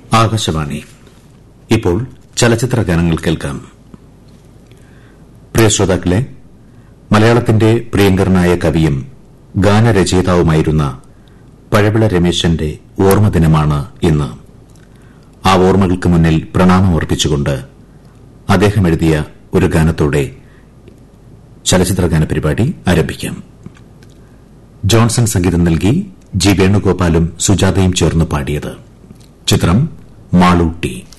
ആകാശവാണി ഇപ്പോൾ ചലച്ചിത്ര ഗാനങ്ങൾ കേൾക്കാം പ്രിയ ശ്രോതാക്കളെ മലയാളത്തിന്റെ പ്രിയങ്കരനായ കവിയും ഗാനരചയിതാവുമായിരുന്ന പഴവിള രമേശന്റെ ഓർമ്മദിനമാണ് ഇന്ന് ആ ഓർമ്മകൾക്ക് മുന്നിൽ പ്രണാമമർപ്പിച്ചുകൊണ്ട് അദ്ദേഹം എഴുതിയ ഒരു ഗാനത്തോടെ ചലച്ചിത്ര ഗാന പരിപാടി ആരംഭിക്കാം ജോൺസൺ സംഗീതം നൽകി ജി വേണുഗോപാലും സുജാതയും ചേർന്ന് പാടിയത് ചിത്രം മാളൂട്ടി